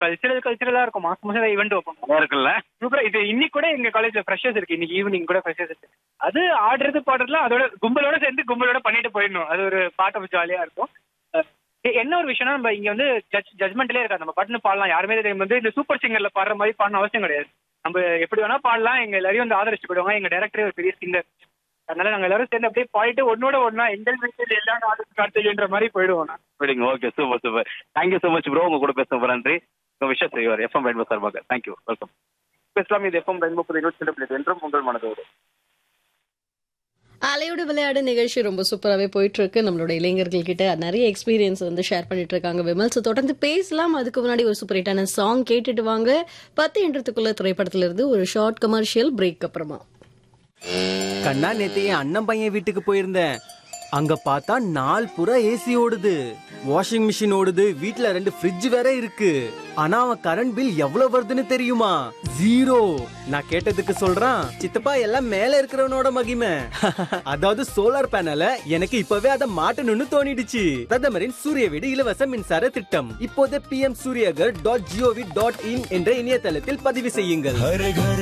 cultural கல்ச்சரலா இருக்கும் மாசம் மாசம் ஈவெண்ட் வைப்பாங்க நல்லா இருக்குல்ல சூப்பரா இது இன்னைக்கு கூட எங்க காலேஜ்ல ஃப்ரெஷர்ஸ் இருக்கு இன்னைக்கு ஈவினிங் கூட ஃப்ரெஷர்ஸ் இருக்கு அது ஆடுறது பாடுறதுலாம் அதோட கும்பலோட சேர்ந்து கும்பலோட பண்ணிட்டு போயிடணும் அது ஒரு பார்ட் ஆஃப் ஜாலியா இருக்கும் அஹ் என்ன ஒரு விஷயம்னா நம்ம இங்க வந்து ஜட்ஜ் ஜட்மெண்ட்லேயே இருக்காது நம்ம பாட்டுன்னு பாடலாம் யாருமே இது வந்து இந்த சூப்பர் சிங்கர்ல பாடுற மாதிரி பாடணும் அவசியம் கிடையாது நம்ம எப்படி வேணா பாடலாம் எங்க எல்லாரையும் வந்து ஆதரிச்சு போயிடுவாங்க எங்க டேரக்டரே ஒரு பெரிய சிங்கர் அதனால நாங்க எல்லாரும் சேர்ந்து அப்படியே பாடிட்டு ஒன்னோட ஒன்னா எங்கள் வீட்டில் எல்லா நாளும் கார்த்திகைன்ற மாதிரி போயிடுவோம் நான் அப்படிங்க okay super super thank you so much bro உங்க கூட பேச ரொம்ப நன்றி உங்க விஷயம் செய்வார் எஃப்எம் ரெயின்போ சார்பாக தேங்க்யூ வெல்கம் பேசலாம் இது எஃப்எம் ரெயின்போ புது இருபத்தி ரெண்டு பிளேட் என்றும் உங்கள் மனதோடு அலையோடு விளையாடு நிகழ்ச்சி ரொம்ப சூப்பராகவே போயிட்டு இருக்கு நம்மளோட இளைஞர்கள் கிட்ட நிறைய எக்ஸ்பீரியன்ஸ் வந்து ஷேர் பண்ணிட்டு இருக்காங்க விமல் ஸோ தொடர்ந்து பேசலாம் அதுக்கு முன்னாடி ஒரு சூப்பர் ஹிட்டான சாங் கேட்டுட்டு வாங்க பத்து என்றதுக்குள்ள திரைப்படத்துல இருந்து ஒரு ஷார்ட் கமர்ஷியல் பிரேக் அப்புறமா கண்ணா நேத்து என் அண்ணன் பையன் வீட்டுக்கு போயிருந்தேன் அங்க பார்த்தா நாள் புறா ஏசி ஓடுது வாஷிங் மிஷின் ஓடுது வீட்ல ரெண்டு ஃப்ரிட்ஜ் வேற இருக்கு ஆனா அவன் கரண்ட் பில் எவ்வளவு வருதுன்னு தெரியுமா ஜீரோ நான் கேட்டதுக்கு சொல்றான் சித்தப்பா எல்லாம் மேல இருக்கிறவனோட மகிமை அதாவது சோலார் பேனல எனக்கு இப்பவே அதை மாட்டணும்னு தோணிடுச்சு பிரதமரின் சூரிய வீடு இலவச மின்சார திட்டம் இப்போதே P M Suryaghar dot GOV dot in என்ற இணையதளத்தில் பதிவு செய்யுங்கள்